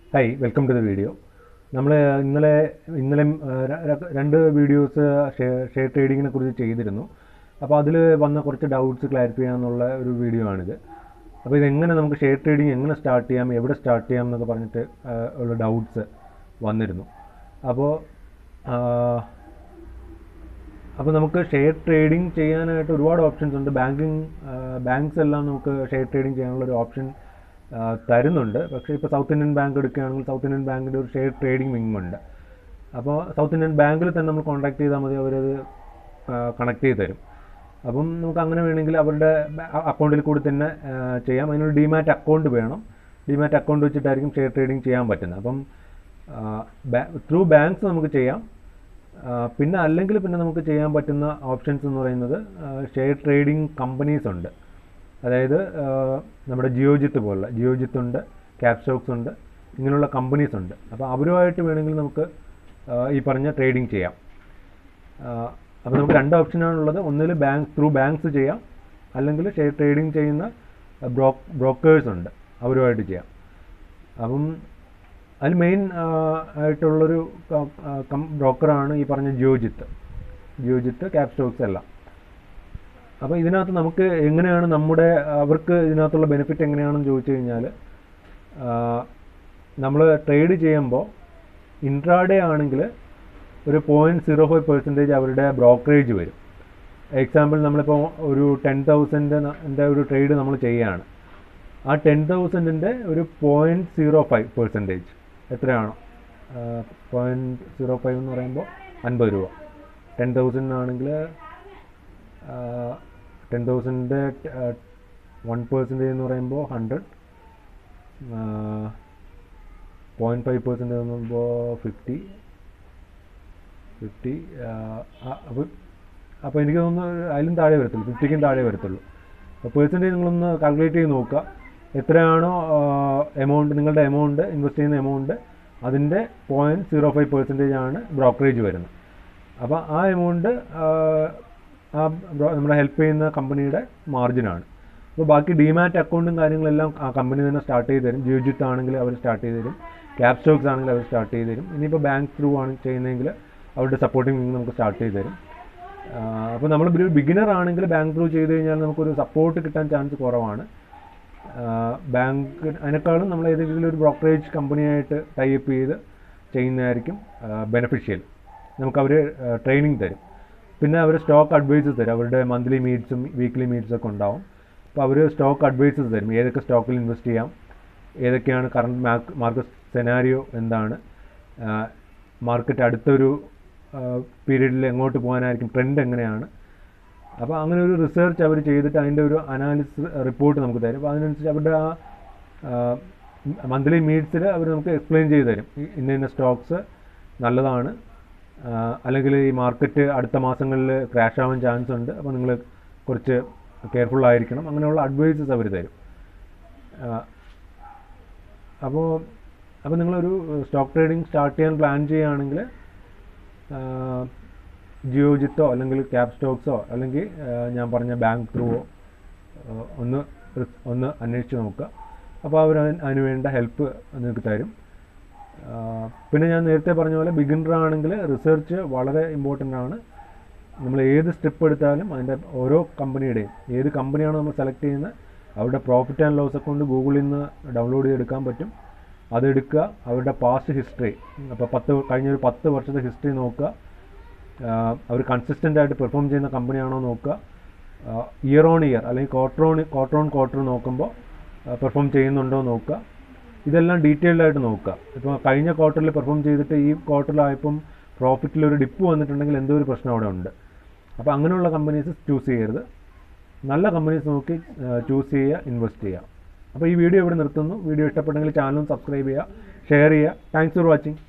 hi welcome to the video നമ്മൾ ഇന്നലെ ഇന്നലെ രണ്ട് വീഡിയോസ് ഷെയർ ട്രേഡിങ്ങിനെ കുറിച്ച് ചെയ്തിരുന്നു അപ്പോൾ അതിൽ വന്ന കുറച്ച് ഡൗട്ട്സ് ക്ലാരിഫൈ ചെയ്യാനുള്ള ഒരു വീഡിയോ ആണിത് അപ്പോൾ ഇതെങ്ങനെ നമുക്ക് ഷെയർ ട്രേഡിംഗ് എങ്ങനെ സ്റ്റാർട്ട് ചെയ്യാം എവിടെ സ്റ്റാർട്ട് ചെയ്യാം എന്നൊക്കെ പറഞ്ഞിട്ട് ആ, ഉള്ള ഡൗട്ട്സ് വന്നിരുന്നു അപ്പോൾ അപ്പോൾ നമുക്ക് ഷെയർ ട്രേഡിംഗ് ചെയ്യാനായിട്ട് ഒരുപാട് ഓപ്ഷൻസ് ഉണ്ട് ബാങ്കിങ് ബാങ്ക്സ് എല്ലാം നമുക്ക് ഷെയർ ട്രേഡിംഗ് ചെയ്യാനുള്ള ഒരു ഓപ്ഷൻ തരുന്നുണ്ട് പക്ഷേ ഇപ്പോൾ സൗത്ത് ഇന്ത്യൻ ബാങ്ക് എടുക്കുകയാണെങ്കിൽ സൗത്ത് ഇന്ത്യൻ ബാങ്കിൻ്റെ ഒരു ഷെയർ ട്രേഡിംഗ് വിങ് ഉണ്ട് അപ്പോൾ സൗത്ത് ഇന്ത്യൻ ബാങ്കിൽ തന്നെ നമ്മൾ കോൺടാക്ട് ചെയ്താൽ മതി അവരത് കണക്ട് ചെയ്ത് തരും അപ്പം നമുക്ക് അങ്ങനെ വേണമെങ്കിൽ അവരുടെ അക്കൗണ്ടിൽ കൂടി തന്നെ ആ, ചെയ്യാം അതിനൊരു ഡിമാറ്റ് അക്കൗണ്ട് വേണം ഡിമാറ്റ് അക്കൗണ്ട് വെച്ചിട്ടായിരിക്കും ഷെയർ ട്രേഡിംഗ് ചെയ്യാൻ പറ്റുന്നത് അപ്പം ത്രൂ ബാങ്ക്സ് നമുക്ക് ചെയ്യാം ആ, പിന്നെ അല്ലെങ്കിൽ പിന്നെ നമുക്ക് ചെയ്യാൻ പറ്റുന്ന ഓപ്ഷൻസ് എന്ന് പറയുന്നത് ഷെയർ ട്രേഡിംഗ് കമ്പനീസ് ഉണ്ട് അതായത് ആ, നമ്മുടെ ജിയോജിത്ത് പോലുള്ള ജിയോജിത്ത് ഉണ്ട് ക്യാപ്സ്റ്റോക്സ് ഉണ്ട് ഇങ്ങനെയുള്ള കമ്പനീസ് ഉണ്ട് അപ്പോൾ അവരുമായിട്ട് വേണമെങ്കിൽ നമുക്ക് ആ, ഈ പറഞ്ഞ ട്രേഡിംഗ് ചെയ്യാം അപ്പോൾ നമുക്ക് രണ്ട് ഓപ്ഷനാണുള്ളത് ഒന്നിൽ ബാങ്ക് ത്രൂ ബാങ്ക്സ് ചെയ്യാം അല്ലെങ്കിൽ ഷെയർ ട്രേഡിംഗ് ചെയ്യുന്ന ബ്രോ ബ്രോക്കേഴ്സ് ഉണ്ട് അവരുമായിട്ട് ചെയ്യാം അപ്പം അതിൽ മെയിൻ ആയിട്ടുള്ളൊരു ബ്രോക്കറാണ് ഈ പറഞ്ഞ ജിയോജിത്ത് ജിയോജിത്ത് ക്യാപ് സ്റ്റോക്സ് എല്ലാം അപ്പോൾ ഇതിനകത്ത് നമുക്ക് എങ്ങനെയാണ് നമ്മുടെ അവർക്ക് ഇതിനകത്തുള്ള ബെനിഫിറ്റ് എങ്ങനെയാണെന്ന് ചോദിച്ചു കഴിഞ്ഞാൽ നമ്മൾ ട്രേഡ് ചെയ്യുമ്പോൾ ഇൻട്രാഡേ ആണെങ്കിൽ ഒരു പോയിൻറ്റ് സീറോ ഫൈവ് പെർസെൻറ്റേജ് അവരുടെ ബ്രോക്കറേജ് വരും എക്സാമ്പിൾ നമ്മളിപ്പോൾ ഒരു ടെൻ തൗസൻഡിൻ്റെ ഒരു ട്രേഡ് നമ്മൾ ചെയ്യുകയാണ് ആ ടെൻ തൗസൻഡിൻ്റെ ഒരു പോയിൻറ്റ് സീറോ ഫൈവ് പെർസെൻറ്റേജ് എത്രയാണോ പോയിൻറ്റ് സീറോ ഫൈവ് എന്ന് പറയുമ്പോൾ അൻപത് രൂപ ടെൻ തൗസൻഡ് ആണെങ്കിൽ ടെൻ തൗസൻഡിൻ്റെ വൺ പെർസെൻറ്റേജ് എന്ന് പറയുമ്പോൾ ഹൺഡ്രഡ് പോയിൻറ്റ് ഫൈവ് പെർസെൻറ്റേജ് എന്ന് പറയുമ്പോൾ ഫിഫ്റ്റി ഫിഫ്റ്റി അപ്പോൾ അപ്പോൾ എനിക്ക് തോന്നുന്നു അതിലും താഴെ വരത്തുള്ളൂ ഫിഫ്റ്റിക്കും താഴെ വരത്തുള്ളൂ അപ്പോൾ പേഴ്സൻറ്റേജ് നിങ്ങളൊന്ന് കാൽക്കുലേറ്റ് ചെയ്ത് നോക്കുക എത്രയാണോ എമൗണ്ട് നിങ്ങളുടെ എമൗണ്ട് ഇൻവെസ്റ്റ് ചെയ്യുന്ന എമൗണ്ട് അതിൻ്റെ പോയിൻറ്റ് സീറോ ഫൈവ് പെർസെൻറ്റേജ് ആണ് ബ്രോക്കറേജ് വരുന്നത് അപ്പോൾ ആ എമൗണ്ട് ആ ബ്രോ- നമ്മളെ ഹെൽപ്പ് ചെയ്യുന്ന കമ്പനിയുടെ മാർജിനാണ് അപ്പോൾ ബാക്കി ഡിമാറ്റ് അക്കൗണ്ടും കാര്യങ്ങളെല്ലാം ആ കമ്പനി തന്നെ സ്റ്റാർട്ട് ചെയ്ത് തരും ജിയോജിത്ത് ആണെങ്കിൽ അവർ സ്റ്റാർട്ട് ചെയ്ത് തരും ക്യാപ് സ്റ്റോക്സ് ആണെങ്കിൽ അവർ സ്റ്റാർട്ട് ചെയ്ത് തരും ഇനിയിപ്പോൾ ബാങ്ക് ത്രൂ ആണ് ചെയ്യുന്നതെങ്കിൽ അവരുടെ സപ്പോർട്ടിങ് നമുക്ക് സ്റ്റാർട്ട് ചെയ്ത് തരും അപ്പോൾ നമ്മൾ ഒരു ബിഗിനർ ആണെങ്കിൽ ബാങ്ക് ത്രൂ ചെയ്ത് കഴിഞ്ഞാൽ നമുക്കൊരു സപ്പോർട്ട് കിട്ടാൻ ചാൻസ് കുറവാണ് ബാങ്ക് അതിനേക്കാളും നമ്മൾ ഏതെങ്കിലും ഒരു ബ്രോക്കറേജ് കമ്പനിയായിട്ട് ടൈപ്പ് ചെയ്ത് ചെയ്യുന്നതായിരിക്കും ബെനഫിഷ്യൽ നമുക്ക് അവർ ട്രെയിനിങ് തരും പിന്നെ അവർ സ്റ്റോക്ക് അഡ്വൈസസ് തരും അവരുടെ മന്ത്ലി മീറ്റ്സും വീക്ക്ലി മീറ്റ്സും ഒക്കെ ഉണ്ടാവും അപ്പോൾ അവർ സ്റ്റോക്ക് അഡ്വൈസസ് തരും ഏതൊക്കെ സ്റ്റോക്കിൽ ഇൻവെസ്റ്റ് ചെയ്യാം ഏതൊക്കെയാണ് കറണ്ട് മാർക്കറ്റ് സെനാരിയോ എന്താണ് മാർക്കറ്റ് അടുത്തൊരു പീരീഡിൽ എങ്ങോട്ട് പോകാനായിരിക്കും ട്രെൻഡ് എങ്ങനെയാണ് അപ്പോൾ അങ്ങനെ ഒരു റിസർച്ച് അവർ ചെയ്തിട്ട് അതിൻ്റെ ഒരു അനാലിസിസ് റിപ്പോർട്ട് നമുക്ക് തരും അപ്പോൾ അതിനനുസരിച്ച് അവരുടെ ആ മന്ത്ലി മീറ്റ്സിൽ അവർ നമുക്ക് എക്സ്പ്ലെയിൻ ചെയ്ത് തരും ഈ- ഇന്ന ഇന്ന സ്റ്റോക്സ് നല്ലതാണ് ആ, അല്ലെങ്കിൽ ഈ മാർക്കറ്റ് അടുത്ത മാസങ്ങളിൽ ക്രാഷ് ആവാൻ ചാൻസ് ഉണ്ട് അപ്പോൾ നിങ്ങൾ കുറച്ച് കെയർഫുൾ ആയിരിക്കണം അങ്ങനെയുള്ള അഡ്വൈസസ് അവർ തരും അപ്പോൾ അപ്പോൾ നിങ്ങളൊരു സ്റ്റോക്ക് ട്രേഡിംഗ് സ്റ്റാർട്ട് ചെയ്യാൻ പ്ലാൻ ചെയ്യുകയാണെങ്കിൽ ജിയോജിത്തോ അല്ലെങ്കിൽ ക്യാപ് സ്റ്റോക്സോ അല്ലെങ്കിൽ ആ, ഞാൻ പറഞ്ഞ ബാങ്ക് ത്രൂവോ ഒന്ന് റി- ഒന്ന് അന്വേഷിച്ച് നോക്കുക അപ്പോൾ അവർ അതിന് അതിന് വേണ്ട ഹെൽപ്പ് നിങ്ങൾക്ക് തരും ആ, പിന്നെ ഞാൻ നേരത്തെ പറഞ്ഞ പോലെ ബിഗിനർ ആണെങ്കിൽ റിസർച്ച് വളരെ ഇമ്പോർട്ടൻ്റ് ആണ് നമ്മൾ ഏത് സ്റ്റെപ്പ് എടുത്താലും അതിൻ്റെ ഓരോ കമ്പനിയുടെയും ഏത് കമ്പനിയാണോ നമ്മൾ സെലക്ട് ചെയ്യുന്നത് അവരുടെ പ്രോഫിറ്റ് ആൻഡ് ലോസ് അക്കൗണ്ട് ഗൂഗിളിൽ നിന്ന് ഡൗൺലോഡ് ചെയ്തെടുക്കാൻ പറ്റും അതെടുക്കുക അവരുടെ പാസ്റ്റ് ഹിസ്റ്ററി അപ്പോൾ പത്ത് കഴിഞ്ഞ ഒരു പത്ത് വർഷത്തെ ഹിസ്റ്ററി നോക്കുക അവർ കൺസിസ്റ്റൻ്റ് ആയിട്ട് പെർഫോം ചെയ്യുന്ന കമ്പനിയാണോ നോക്കുക ഇയർ ഓൺ ഇയർ അല്ലെങ്കിൽ quarter on quarter on quarter നോക്കുമ്പോൾ പെർഫോം ചെയ്യുന്നുണ്ടോ നോക്കുക ഇതെല്ലാം ഡീറ്റെയിൽഡ് ആയിട്ട് നോക്കുക ഇപ്പോൾ കഴിഞ്ഞ ക്വാർട്ടറിൽ പെർഫോം ചെയ്തിട്ട് ഈ ക്വാർട്ടറിലായപ്പം പ്രോഫിറ്റിൽ ഒരു ഡിപ്പ് വന്നിട്ടുണ്ടെങ്കിൽ എന്തോ ഒരു പ്രശ്നം അവിടെ ഉണ്ട് അപ്പോൾ അങ്ങനെയുള്ള കമ്പനീസ് ചൂസ് ചെയ്യരുത് നല്ല കമ്പനീസ് നോക്കി ചൂസ് ചെയ്യുക ഇൻവെസ്റ്റ് ചെയ്യുക അപ്പോൾ ഈ വീഡിയോ ഇവിടെ നിർത്തുന്നു വീഡിയോ ഇഷ്ടപ്പെട്ടെങ്കിൽ ചാനലും സബ്സ്ക്രൈബ് ചെയ്യുക ഷെയർ ചെയ്യുക താങ്ക്സ് ഫോർ വാച്ചിങ്